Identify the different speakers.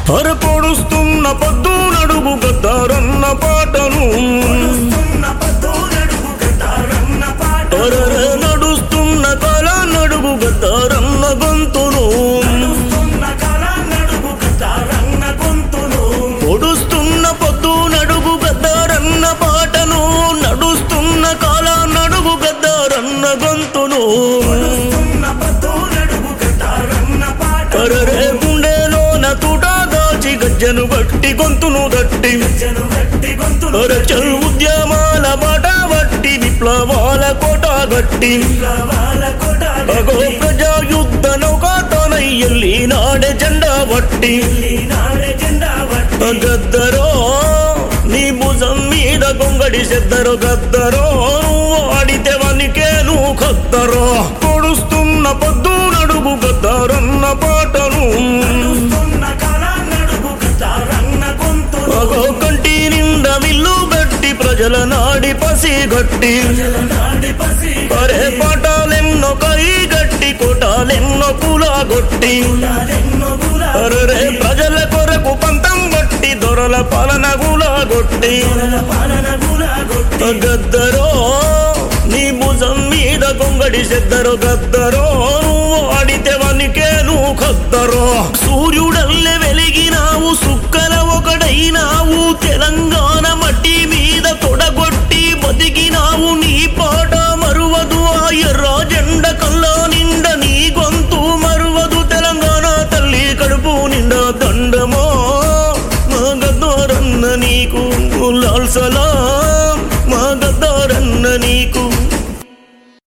Speaker 1: అర పొడుస్తున్న పొద్దు నడుగు గద్దారన్న పాటను అరరే నడుస్తున్న కాల నడుగు గద్దారన్న గొంతును పొడుస్తున్న పొద్దు నడుగు గద్దారన్న పాటను నడుస్తున్న కాల నడుగు గద్దారన్న గొంతును అరరే గుండెలోన తూట దాచి గజ్జను బట్టి గొంతును దట్టి అరచల్ ఉద్యమాల బాట బట్టి విప్లవాల కోట గట్టి అగో ప్రజా యుద్ధ నౌకాతోనై ఎల్లి నాడే జెండా బట్టి గద్దరో నీ భుజం మీద గొంగడి సెద్దరు గద్దరో నువ్వు ఆడితే వనికే నువ్వు కద్దరో పొడుస్తున్న పొద్దు నడుగు గద్దరన్న పాటను అగో కంటి నిండా విల్లు గట్టి ప్రజల నాడి పసి గట్టి అరే పాటాలెన్నో కై గట్టి కోటాలెన్నో కూలాగొట్టి అరే ప్రజల కొరకు పంతం గట్టి దొరల పాలన గులాగొట్టి గద్దరో నీ భుజం మీద గొంగడి సెద్దరు గద్దరో నువ్వు ఆడితే వనికే నువ్వు కద్దరో